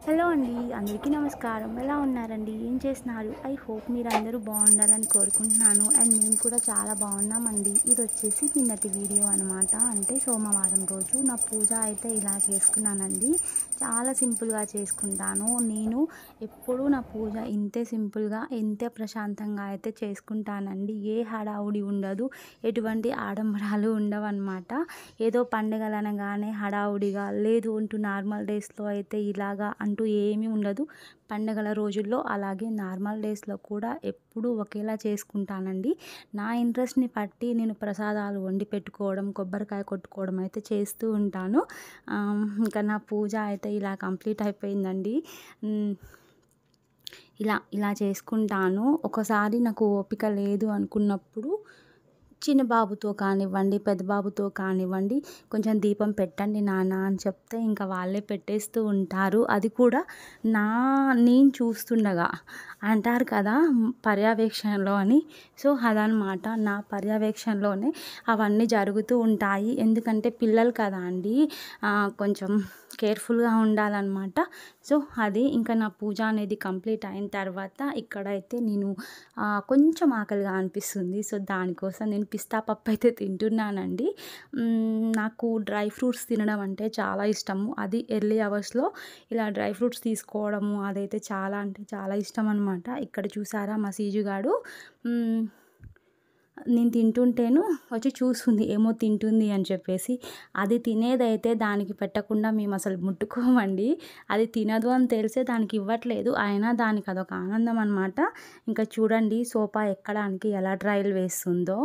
hello అండి అందరికీ నమస్కారం ఎలా ఉన్నారండి ఏం చేస్తున్నారు ఐ హోప్ మీరు అందరూ బాగుండాలని కోరుకుంటున్నాను అండ్ మేము కూడా చాలా బాగున్నామండి ఇది వచ్చేసి నిన్నటి వీడియో అనమాట అంటే సోమవారం రోజు నా పూజ అయితే ఇలా చేసుకున్నానండి చాలా సింపుల్గా చేసుకుంటాను నేను ఎప్పుడూ నా పూజ ఇంతే సింపుల్గా ఇంతే ప్రశాంతంగా అయితే చేసుకుంటానండి ఏ హడావుడి ఉండదు ఎటువంటి ఆడంబరాలు ఉండవు అనమాట ఏదో పండుగలు అనగానే హడావుడిగా లేదు అంటూ నార్మల్ డేస్లో అయితే ఇలాగా అంటూ ఏమీ ఉండదు పండగల రోజుల్లో అలాగే నార్మల్ డేస్లో కూడా ఎప్పుడూ ఒకేలా చేసుకుంటానండి నా ఇంట్రెస్ట్ని బట్టి నేను ప్రసాదాలు వండి పెట్టుకోవడం కొబ్బరికాయ కొట్టుకోవడం అయితే చేస్తూ ఉంటాను ఆమ్, ఇంకా నా పూజ అయితే ఇలా కంప్లీట్ అయిపోయిందండి ఉమ్, ఇలా ఇలా చేసుకుంటాను ఒకసారి నాకు ఓపిక లేదు అనుకున్నప్పుడు చిన్న బాబుతో కానివ్వండి పెద్ద బాబుతో కానివ్వండి కొంచెం దీపం పెట్టండి నాన్న అని చెప్తే ఇంకా వాళ్ళే పెట్టేస్తూ ఉంటారు అది కూడా నా నేను చూస్తుండగా అంటారు కదా పర్యవేక్షణలో అని సో అదనమాట నా పర్యవేక్షణలోనే అవన్నీ జరుగుతూ ఉంటాయి ఎందుకంటే పిల్లలు కదా అండి ఆ, కొంచెం కేర్ఫుల్గా ఉండాలన్నమాట సో అది ఇంకా నా పూజ అనేది కంప్లీట్ అయిన తర్వాత ఇక్కడైతే నేను ఆ, కొంచెం ఆకలిగా అనిపిస్తుంది సో దానికోసం నేను పిస్తా పప్పు అయితే తింటున్నానండి మ్మ్, నాకు డ్రై ఫ్రూట్స్ తినడం అంటే చాలా ఇష్టము అది ఎర్లీ అవర్స్లో ఇలా డ్రై ఫ్రూట్స్ తీసుకోవడము అదైతే చాలా అంటే చాలా ఇష్టం అనమాట ఇక్కడ చూసారా మా సీజుగాడు మ్మ్, నేను తింటుంటేను వచ్చి చూస్తుంది ఏమో తింటుంది అని చెప్పేసి అది తినేదైతే దానికి పెట్టకుండా మేము అసలు ముట్టుకోమండి అది తినదు అని తెలిసే దానికి ఇవ్వట్లేదు అయినా దానికి అదొక ఆనందం అనమాట ఇంకా చూడండి సోఫా ఎక్కడానికి ఎలా ట్రయల్ వేస్తుందో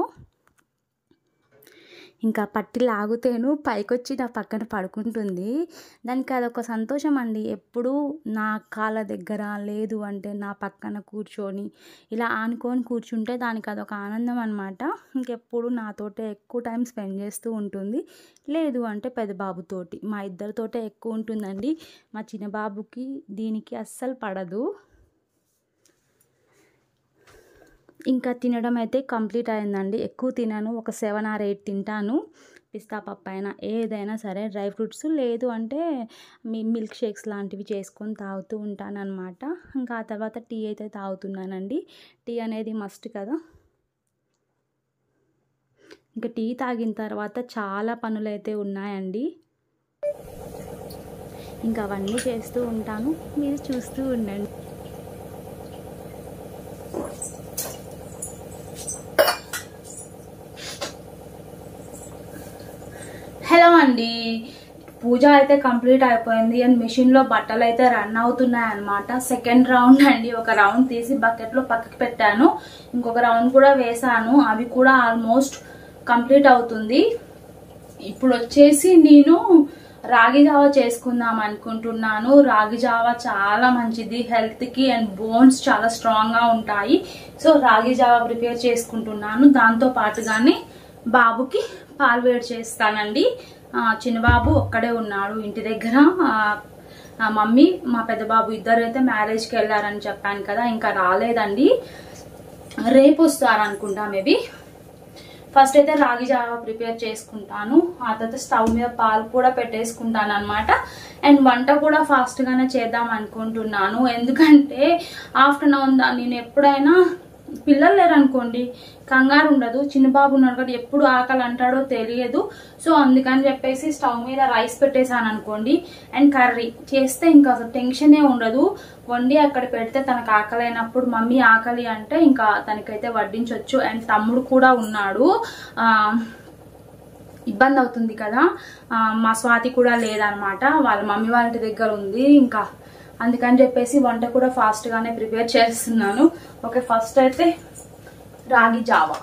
ఇంకా పట్టి లాగుతేను పైకొచ్చి నా పక్కన పడుకుంటుంది దానికి అదొక సంతోషం అండి ఎప్పుడూ నా కాళ్ళ దగ్గర లేదు అంటే నా పక్కన కూర్చొని ఇలా ఆనుకొని కూర్చుంటే దానికి అదొక ఆనందం అనమాట ఇంకెప్పుడు నాతోటే ఎక్కువ టైం స్పెండ్ చేస్తూ ఉంటుంది లేదు అంటే పెద్ద బాబుతోటి మా ఇద్దరితోటే ఎక్కువ ఉంటుందండి మా చిన్న బాబుకి దీనికి అస్సలు పడదు ఇంకా తినడం అయితే కంప్లీట్ అయిందండి ఎక్కువ తినను ఒక సెవెన్ ఆర్ ఎయిట్ తింటాను పిస్తా పప్పు అయినా ఏదైనా సరే డ్రై ఫ్రూట్స్ లేదు అంటే మీ మిల్క్ షేక్స్ లాంటివి చేసుకొని తాగుతూ ఉంటాను అనమాట ఇంకా ఆ తర్వాత టీ అయితే తాగుతున్నానండి టీ అనేది మస్ట్ కదా ఇంకా టీ తాగిన తర్వాత చాలా పనులు అయితే ఉన్నాయండి ఇంకా అవన్నీ చేస్తూ ఉంటాను మీరు చూస్తూ ఉండండి హలో అండి పూజ అయితే కంప్లీట్ అయిపోయింది అండ్ మిషన్లో బట్టలు అయితే రన్ అవుతున్నాయి అనమాట సెకండ్ రౌండ్ అండి ఒక రౌండ్ తీసి బకెట్లో పక్కకి పెట్టాను ఇంకొక రౌండ్ కూడా వేసాను అవి కూడా ఆల్మోస్ట్ కంప్లీట్ అవుతుంది ఇప్పుడు వచ్చేసి నేను రాగి జావ చేసుకుందాం అనుకుంటున్నాను రాగి జావ చాలా మంచిది హెల్త్ కి అండ్ బోన్స్ చాలా స్ట్రాంగ్ గా ఉంటాయి సో రాగి జావ ప్రిపేర్ చేసుకుంటున్నాను దాంతో పాటుగానే బాబుకి పాలు వేడి చేస్తానండి ఆ, చిన్నబాబు ఒక్కడే ఉన్నాడు ఇంటి దగ్గర ఆ, ఆ మమ్మీ మా పెద్ద బాబు ఇద్దరు అయితే మ్యారేజ్కి వెళ్ళారని చెప్పాను కదా ఇంకా రాలేదండి రేపు వస్తారు అనుకుంటా మేబీ ఫస్ట్ అయితే రాగి జావా ప్రిపేర్ చేసుకుంటాను ఆ తర్వాత స్టవ్ మీద పాలు కూడా పెట్టేసుకుంటాను అనమాట అండ్ వంట కూడా ఫాస్ట్ గానే చేద్దాం అనుకుంటున్నాను ఎందుకంటే ఆఫ్టర్నూన్ నేను ఎప్పుడైనా పిల్లలు లేరు అనుకోండి కంగారు ఉండదు చిన్న బాబు ఉన్నాడు కాబట్టి ఎప్పుడు ఆకలి అంటాడో తెలియదు సో అందుకని చెప్పేసి స్టవ్ మీద రైస్ పెట్టేశాను అనుకోండి అండ్ కర్రీ చేస్తే ఇంకా అసలు టెన్షనే ఉండదు వండి అక్కడ పెడితే తనకు ఆకలి అయినప్పుడు మమ్మీ ఆకలి అంటే ఇంకా తనకైతే వడ్డించవచ్చు అండ్ తమ్ముడు కూడా ఉన్నాడు ఆ ఇబ్బంది అవుతుంది కదా ఆ, మా స్వాతి కూడా లేదనమాట వాళ్ళ మమ్మీ వాళ్ళ ఇంటి దగ్గర ఉంది ఇంకా అందుకని చెప్పేసి వంట కూడా ఫాస్ట్ గానే ప్రిపేర్ చేస్తున్నాను ఓకే ఫస్ట్ అయితే రాగి జావా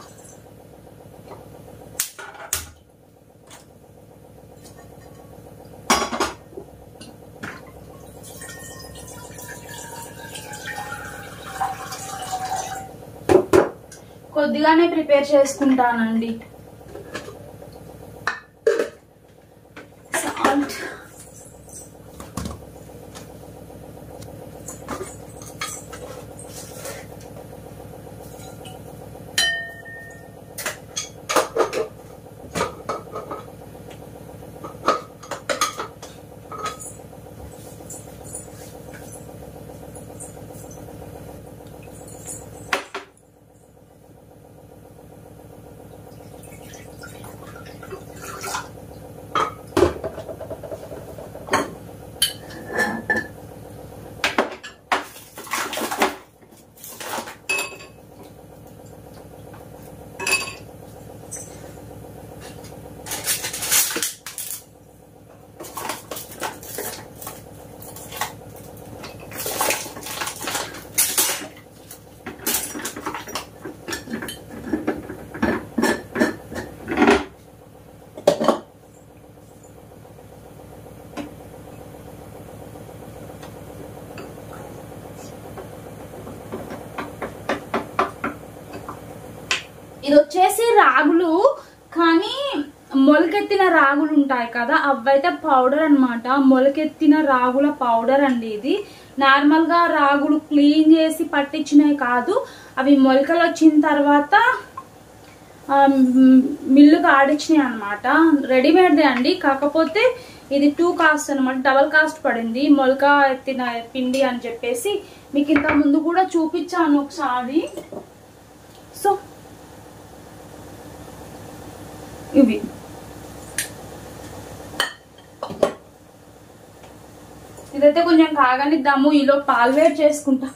కొద్దిగానే ప్రిపేర్ చేసుకుంటానండి సాల్ట్ ఇది వచ్చేసి రాగులు కానీ మొలకెత్తిన రాగులు ఉంటాయి కదా అవైతే పౌడర్ అన్నమాట మొలకెత్తిన రాగుల పౌడర్ అండి ఇది నార్మల్ గా రాగులు క్లీన్ చేసి పట్టించినవి కాదు అవి మొలకలు వచ్చిన తర్వాత ఆ, మ్, మిల్లుకి ఆడించినాయి అనమాట రెడీమేడ్దే అండి కాకపోతే ఇది టూ కాస్ట్ అనమాట డబల్ కాస్ట్ పడింది మొలక ఎత్తిన పిండి అని చెప్పేసి మీకు ఇంత ముందు కూడా చూపించాను ఒకసారి సో ఇవి ఇదైతే కొంచెం కాగనిద్దాము ఈలో పాలు వేడి చేసుకుంటా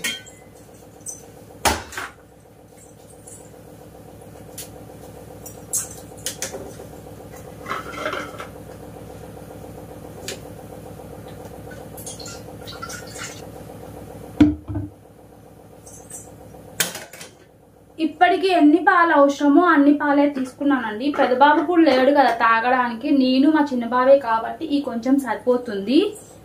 ఇప్పటికి ఎన్ని పాలు అవసరమో అన్ని పాలే తీసుకున్నానండి పెద్ద బాబు కూడా లేడు కదా తాగడానికి నేను మా చిన్న బాబే కాబట్టి ఈ కొంచెం సరిపోతుంది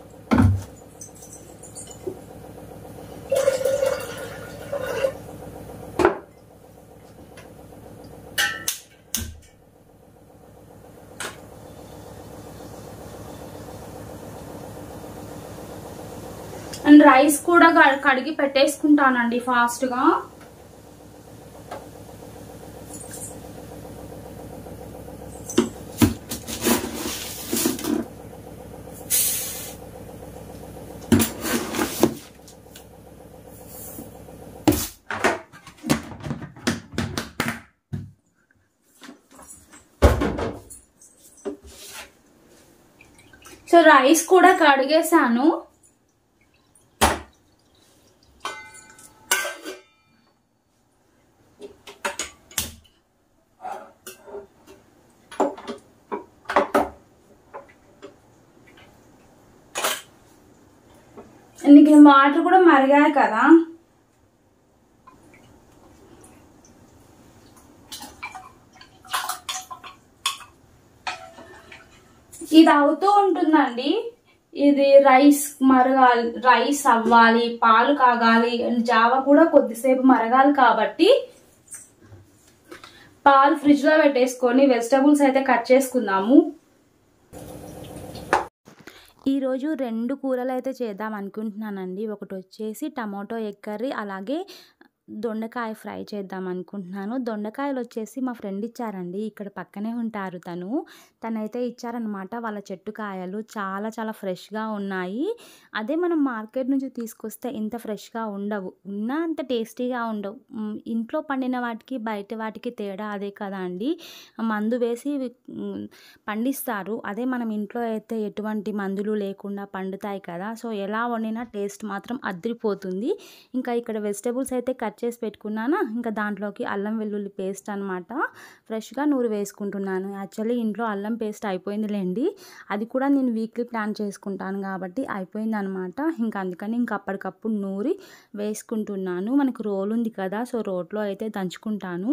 అండ్ రైస్ కూడా క- కడిగి పెట్టేసుకుంటానండి ఫాస్ట్ గా సో రైస్ కూడా కడిగేసాను నీకు వాటర్ కూడా మరిగాయి కదా ఇది అవుతూ ఉంటుందండి ఇది రైస్ మరగాలి రైస్ అవ్వాలి పాలు కాగాలి అండ్ జావ కూడా కొద్దిసేపు మరగాలి కాబట్టి పాలు ఫ్రిడ్జ్ లో పెట్టేసుకొని వెజిటబుల్స్ అయితే కట్ చేసుకుందాము ఈరోజు రెండు కూరలు అయితే చేద్దాం అనుకుంటున్నానండి ఒకటి వచ్చేసి టమాటో ఎగ్ కర్రీ అలాగే దొండకాయ ఫ్రై చేద్దాం అనుకుంటున్నాను దొండకాయలు వచ్చేసి మా ఫ్రెండ్ ఇచ్చారండి ఇక్కడ పక్కనే ఉంటారు తను తనైతే ఇచ్చారనమాట వాళ్ళ చెట్టు కాయలు చాలా చాలా ఫ్రెష్గా ఉన్నాయి అదే మనం మార్కెట్ నుంచి తీసుకొస్తే ఇంత ఫ్రెష్గా ఉండవు ఉన్నా అంత టేస్టీగా ఉండవు మ్, ఇంట్లో పండిన వాటికి బయట వాటికి తేడా అదే కదా అండి మందు వేసి మ్, పండిస్తారు అదే మనం ఇంట్లో అయితే ఎటువంటి మందులు లేకుండా పండుతాయి కదా సో ఎలా వండినా టేస్ట్ మాత్రం అదిరిపోతుంది ఇంకా ఇక్కడ వెజిటేబుల్స్ అయితే కట్ చేసి పెట్టుకున్నానా ఇంకా దాంట్లోకి అల్లం వెల్లుల్లి పేస్ట్ అనమాట ఫ్రెష్గా నూరు వేసుకుంటున్నాను యాక్చువల్లీ ఇంట్లో అల్లం పేస్ట్ అయిపోయిందిలేండి అది కూడా నేను వీక్లీ ప్లాన్ చేసుకుంటాను కాబట్టి అయిపోయింది అనమాట ఇంకా అందుకని ఇంకా అప్పటికప్పుడు నూరి వేసుకుంటున్నాను మనకు రోల్ ఉంది కదా సో రోట్లో అయితే దంచుకుంటాను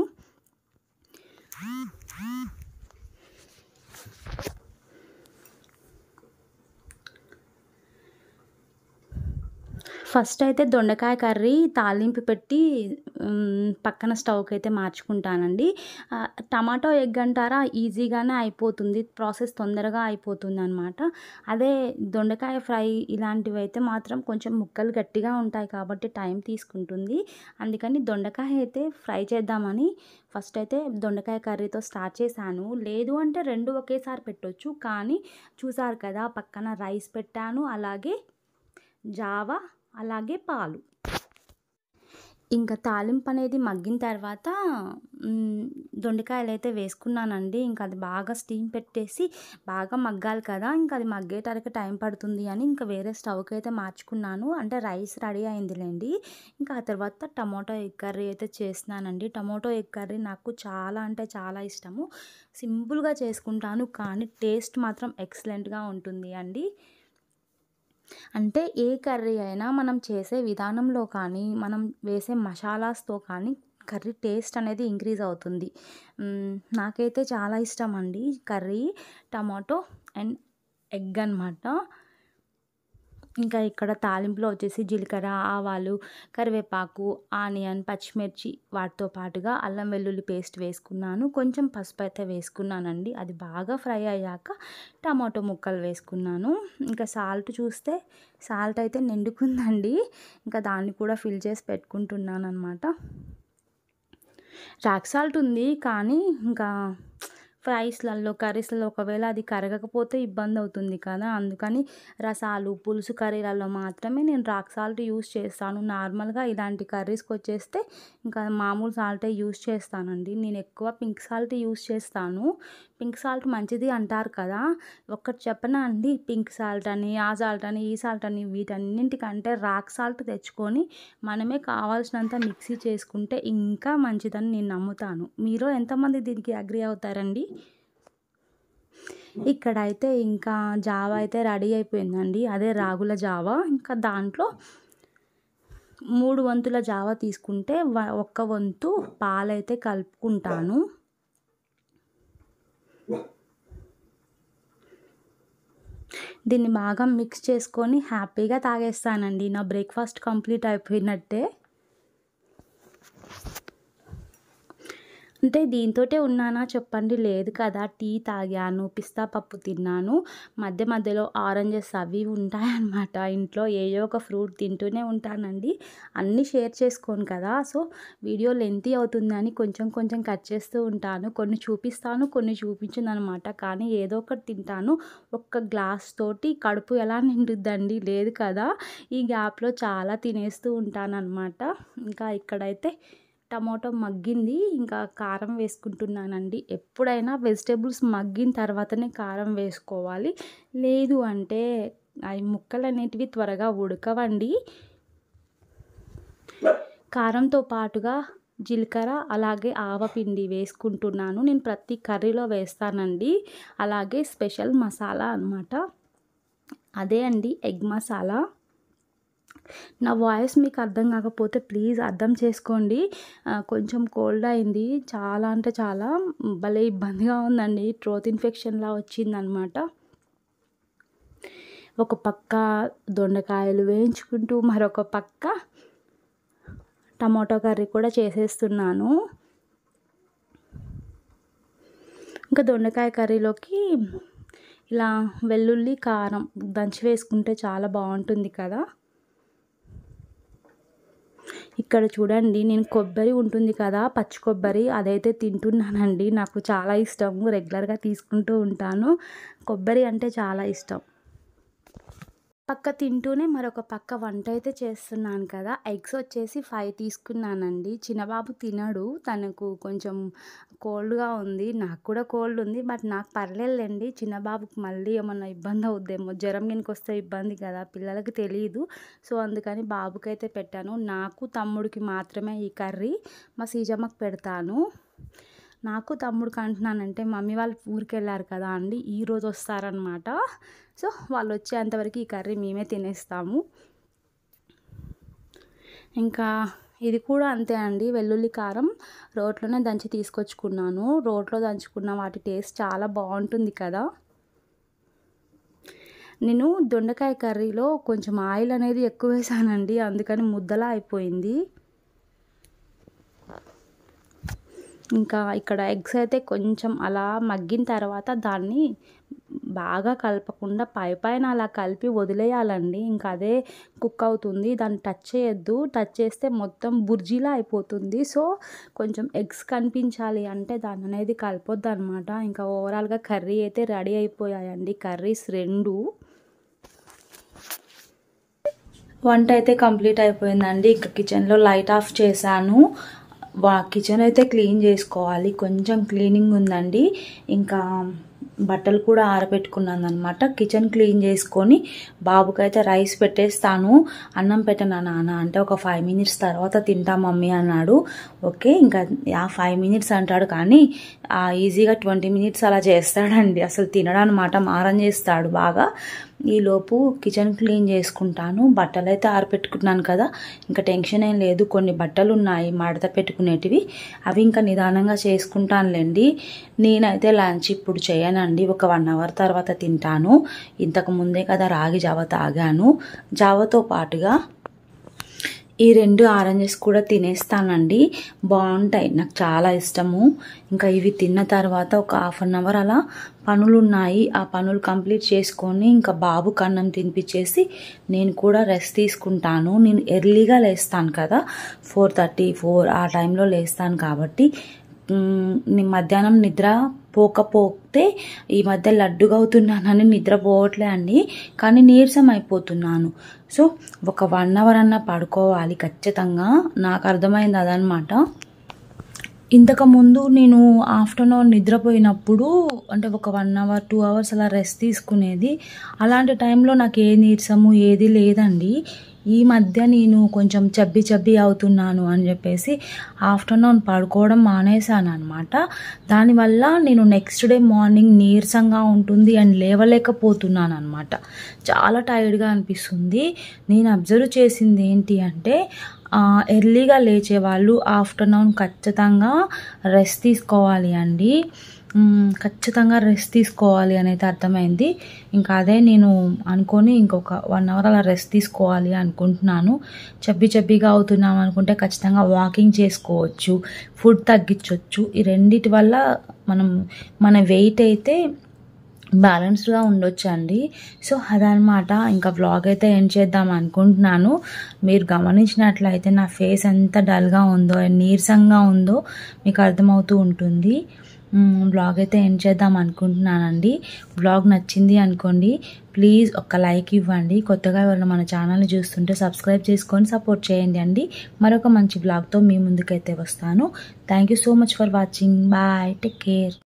ఫస్ట్ అయితే దొండకాయ కర్రీ తాలింపు పెట్టి మ్, పక్కన స్టవ్కి అయితే మార్చుకుంటానండి ఆ, టమాటో ఎగ్ అంటారా ఈజీగానే అయిపోతుంది ప్రాసెస్ తొందరగా అయిపోతుంది అనమాట అదే దొండకాయ ఫ్రై ఇలాంటివి అయితే మాత్రం కొంచెం ముక్కలు గట్టిగా ఉంటాయి కాబట్టి టైం తీసుకుంటుంది అందుకని దొండకాయ అయితే ఫ్రై చేద్దామని ఫస్ట్ అయితే దొండకాయ కర్రీతో స్టార్ట్ చేశాను లేదు అంటే రెండు ఒకేసారి పెట్టొచ్చు కానీ చూసారు కదా పక్కన రైస్ పెట్టాను అలాగే జావా అలాగే పాలు ఇంకా తాలింపు అనేది మగ్గిన తర్వాత మ్, దొండకాయలు అయితే వేసుకున్నానండి ఇంకా అది బాగా స్టీమ్ పెట్టేసి బాగా మగ్గాలి కదా ఇంకా అది మగ్గేటరకు టైం పడుతుంది అని ఇంకా వేరే స్టవ్కి అయితే మార్చుకున్నాను అంటే రైస్ రెడీ అయిందిలేండి ఇంకా ఆ తర్వాత టమాటో ఎగ్ కర్రీ అయితే చేస్తున్నానండి టమాటో ఎగ్ కర్రీ నాకు చాలా అంటే చాలా ఇష్టము సింపుల్గా చేసుకుంటాను కానీ టేస్ట్ మాత్రం ఎక్సలెంట్గా ఉంటుంది అండి అంటే ఏ కర్రీ అయినా మనం చేసే విధానంలో కానీ మనం వేసే మసాలాస్తో కానీ కర్రీ టేస్ట్ అనేది ఇంక్రీజ్ అవుతుంది మ్మ్, నాకైతే చాలా ఇష్టం అండి కర్రీ టమాటో అండ్ ఎగ్ అనమాట ఇంకా ఇక్కడ తాలింపులో వచ్చేసి జీలకర్ర ఆవాలు కరివేపాకు ఆనియన్ పచ్చిమిర్చి వాటితో పాటుగా అల్లం వెల్లుల్లి పేస్ట్ వేసుకున్నాను కొంచెం పసుపు అయితే వేసుకున్నానండి అది బాగా ఫ్రై అయ్యాక టమాటో ముక్కలు వేసుకున్నాను ఇంకా సాల్ట్ చూస్తే సాల్ట్ అయితే నిండుకుందండి ఇంకా దాన్ని కూడా ఫిల్ చేసి పెట్టుకుంటున్నాను అనమాట రాక్ సాల్ట్ ఉంది కానీ ఇంకా ఫ్రైస్లలో కర్రీస్లలో ఒకవేళ అది కరగకపోతే ఇబ్బంది అవుతుంది కదా అందుకని రసాలు పులుసు కర్రీలలో మాత్రమే నేను రాక్ సాల్ట్ యూస్ చేస్తాను నార్మల్గా ఇలాంటి కర్రీస్కి వచ్చేస్తే ఇంకా మామూలు సాల్టే యూస్ చేస్తానండి నేను ఎక్కువ పింక్ సాల్ట్ యూస్ చేస్తాను పింక్ సాల్ట్ మంచిది అంటారు కదా ఒక్కటి చెప్పనా అండి పింక్ సాల్ట్ అని ఆ సాల్ట్ అని ఈ సాల్ట్ అని వీటన్నింటికంటే రాక్ సాల్ట్ తెచ్చుకొని మనమే కావాల్సినంత మిక్సీ చేసుకుంటే ఇంకా మంచిదని నేను నమ్ముతాను మీరు ఎంతమంది దీనికి అగ్రి అవుతారండి ఇక్కడైతే ఇంకా జావా అయితే రెడీ అయిపోయిందండి అదే రాగుల జావా ఇంకా దాంట్లో మూడు వంతుల జావా తీసుకుంటే ఒక్క వంతు పాలైతే కలుపుకుంటాను దీన్ని బాగా మిక్స్ చేసుకొని హ్యాపీగా తాగేస్తానండి నా బ్రేక్ఫాస్ట్ కంప్లీట్ అయిపోయినట్టే అంటే దీంతోటే ఉన్నానా చెప్పండి లేదు కదా టీ తాగాను పిస్తా పప్పు తిన్నాను మధ్య మధ్యలో ఆరెంజెస్ అవి ఉంటాయన్నమాట ఇంట్లో ఏదో ఒక ఫ్రూట్ తింటూనే ఉంటానండి అన్నీ షేర్ చేసుకోను కదా సో వీడియో లెంతీ అవుతుందని కొంచెం కొంచెం కట్ చేస్తూ ఉంటాను కొన్ని చూపిస్తాను కొన్ని చూపించను అనమాట కానీ ఏదో ఒకటి తింటాను ఒక్క గ్లాస్ తోటి కడుపు ఎలా నిండుద్దండి లేదు కదా ఈ గ్యాప్లో చాలా తినేస్తూ ఉంటాను అనమాట ఇంకా ఇక్కడైతే టమాటో మగ్గింది ఇంకా కారం వేసుకుంటున్నానండి ఎప్పుడైనా వెజిటేబుల్స్ మగ్గిన తర్వాతనే కారం వేసుకోవాలి లేదు అంటే అవి ముక్కలు అనేటివి త్వరగా ఉడకవండి కారంతో పాటుగా జీలకర్ర అలాగే ఆవపిండి వేసుకుంటున్నాను నేను ప్రతి కర్రీలో వేస్తానండి అలాగే స్పెషల్ మసాలా అనమాట అదే అండి ఎగ్ మసాలా నా వాయిస్ మీకు అర్థం కాకపోతే ప్లీజ్ అర్థం చేసుకోండి కొంచెం కోల్డ్ అయింది చాలా అంటే చాలా భలే ఇబ్బందిగా ఉందండి త్రోత్ ఇన్ఫెక్షన్లా వచ్చిందనమాట ఒక పక్క దొండకాయలు వేయించుకుంటూ మరొక పక్క టమాటో కర్రీ కూడా చేసేస్తున్నాను ఇంకా దొండకాయ కర్రీలోకి ఇలా వెల్లుల్లి కారం దంచి వేసుకుంటే చాలా బాగుంటుంది కదా ఇక్కడ చూడండి నేను కొబ్బరి ఉంటుంది కదా పచ్చి కొబ్బరి అదైతే తింటున్నానండి నాకు చాలా ఇష్టము రెగ్యులర్గా తీసుకుంటూ ఉంటాను కొబ్బరి అంటే చాలా ఇష్టం పక్క తింటూనే మరొక పక్క వంట అయితే చేస్తున్నాను కదా ఎగ్స్ వచ్చేసి ఫైవ్ తీసుకున్నానండి చిన్నబాబు తినడు తనకు కొంచెం కోల్డ్గా ఉంది నాకు కూడా కోల్డ్ ఉంది బట్ నాకు పర్లేదులేండి చిన్నబాబుకి మళ్ళీ ఏమన్నా ఇబ్బంది అవుద్దేమో జ్వరం కిందకి వస్తే ఇబ్బంది కదా పిల్లలకి తెలియదు సో అందుకని బాబుకి అయితే పెట్టాను నాకు తమ్ముడికి మాత్రమే ఈ కర్రీ మా సీజమ్మకి పెడతాను నాకు తమ్ముడికి అంటున్నానంటే మమ్మీ వాళ్ళు ఊరికి వెళ్ళారు కదా అండి ఈరోజు వస్తారనమాట సో వాళ్ళు వచ్చేంతవరకు ఈ కర్రీ మేమే తినేస్తాము ఇంకా ఇది కూడా అంతే అండి వెల్లుల్లి కారం రోట్లోనే దంచి తీసుకొచ్చుకున్నాను రోట్లో దంచుకున్న వాటి టేస్ట్ చాలా బాగుంటుంది కదా నేను దొండకాయ కర్రీలో కొంచెం ఆయిల్ అనేది ఎక్కువ వేసానండి అందుకని ముద్దలా అయిపోయింది ఇంకా ఇక్కడ ఎగ్స్ అయితే కొంచెం అలా మగ్గిన తర్వాత దాన్ని బాగా కలపకుండా పై పైన అలా కలిపి వదిలేయాలండి ఇంకా అదే కుక్ అవుతుంది దాన్ని టచ్ చేయొద్దు టచ్ చేస్తే మొత్తం బుర్జీలా అయిపోతుంది సో కొంచెం ఎగ్స్ కనిపించాలి అంటే దాన్ని అనేది కలపొద్దు అనమాట ఇంకా ఓవరాల్గా కర్రీ అయితే రెడీ అయిపోయాయండి కర్రీస్ రెండు వంట అయితే కంప్లీట్ అయిపోయిందండి ఇంకా కిచెన్లో లైట్ ఆఫ్ చేశాను వా కిచెన్ అయితే క్లీన్ చేసుకోవాలి కొంచెం క్లీనింగ్ ఉందండి ఇంకా బట్టలు కూడా ఆరబెట్టుకున్నాను అనమాట కిచెన్ క్లీన్ చేసుకొని బాబుకైతే రైస్ పెట్టేస్తాను అన్నం పెట్టనా నాన్న అంటే ఒక ఫైవ్ మినిట్స్ తర్వాత తింటా మమ్మీ అన్నాడు ఓకే ఇంకా ఆ ఫైవ్ మినిట్స్ అంటాడు కానీ ఈజీగా ట్వంటీ మినిట్స్ అలా చేస్తాడండి అసలు తినడనమాట మారం చేస్తాడు బాగా ఈలోపు కిచెన్ క్లీన్ చేసుకుంటాను బట్టలు అయితే ఆరపెట్టుకున్నాను కదా ఇంకా టెన్షన్ ఏం లేదు కొన్ని బట్టలు ఉన్నాయి మడత పెట్టుకునేటివి అవి ఇంకా నిదానంగా చేసుకుంటానులేండి నేనైతే లంచ్ ఇప్పుడు చేయనండి ఒక వన్ అవర్ తర్వాత తింటాను ఇంతకు ముందే కదా రాగి జావ తాగాను జావతో పాటుగా ఈ రెండు ఆరెంజెస్ కూడా తినేస్తానండి బాగుంటాయి నాకు చాలా ఇష్టము ఇంకా ఇవి తిన్న తర్వాత ఒక హాఫ్ అన్ అవర్ అలా పనులు ఉన్నాయి ఆ పనులు కంప్లీట్ చేసుకొని ఇంకా బాబు కన్నం తినిపించేసి నేను కూడా రెస్ట్ తీసుకుంటాను నేను ఎర్లీగా లేస్తాను కదా ఫోర్ థర్టీ ఫోర్ ఆ టైంలో లేస్తాను కాబట్టి నేను మధ్యాహ్నం నిద్ర పోకపోతే ఈ మధ్య లడ్డుగా అవుతున్నానని నిద్రపోవట్లే అండి కానీ నీరసం అయిపోతున్నాను సో ఒక వన్ అవర్ అన్న పడుకోవాలి ఖచ్చితంగా నాకు అర్థమైంది అదనమాట ఇంతకుముందు నేను ఆఫ్టర్నూన్ నిద్రపోయినప్పుడు అంటే ఒక వన్ అవర్ టూ అవర్స్ అలా రెస్ట్ తీసుకునేది అలాంటి టైంలో నాకు ఏ నీరసము ఏది లేదండి ఈ మధ్య నేను కొంచెం చబ్బి చబ్బి అవుతున్నాను అని చెప్పేసి ఆఫ్టర్నూన్ పడుకోవడం మానేశాను అనమాట దానివల్ల నేను నెక్స్ట్ డే మార్నింగ్ నీరసంగా ఉంటుంది అండ్ లేవలేకపోతున్నాను అనమాట చాలా టైర్డ్గా అనిపిస్తుంది నేను అబ్జర్వ్ చేసింది ఏంటి అంటే ఎర్లీగా లేచే వాళ్ళు ఆఫ్టర్నూన్ ఖచ్చితంగా రెస్ట్ తీసుకోవాలి అండి ఖచ్చితంగా రెస్ట్ తీసుకోవాలి అనేది అర్థమైంది ఇంకా అదే నేను అనుకొని ఇంకొక వన్ అవర్ అలా రెస్ట్ తీసుకోవాలి అనుకుంటున్నాను చబ్బి చబ్బిగా అవుతున్నాం అనుకుంటే ఖచ్చితంగా వాకింగ్ చేసుకోవచ్చు ఫుడ్ తగ్గించవచ్చు ఈ రెండిటి వల్ల మనం మన వెయిట్ అయితే బ్యాలెన్స్డ్గా ఉండొచ్చు అండి సో అదనమాట ఇంకా వ్లాగ్ అయితే ఏం చేద్దాం అనుకుంటున్నాను మీరు గమనించినట్లయితే నా ఫేస్ ఎంత డల్గా ఉందో నీరసంగా ఉందో మీకు అర్థమవుతూ ఉంటుంది బ్లాగ్ అయితే ఏం చేద్దాం అనుకుంటున్నానండి బ్లాగ్ నచ్చింది అనుకోండి ప్లీజ్ ఒక లైక్ ఇవ్వండి కొత్తగా ఎవరైనా మన ఛానల్ని చూస్తుంటే సబ్స్క్రైబ్ చేసుకొని సపోర్ట్ చేయండి అండి మరొక మంచి బ్లాగ్తో మీ ముందుకైతే వస్తాను thank you so much for watching bye take care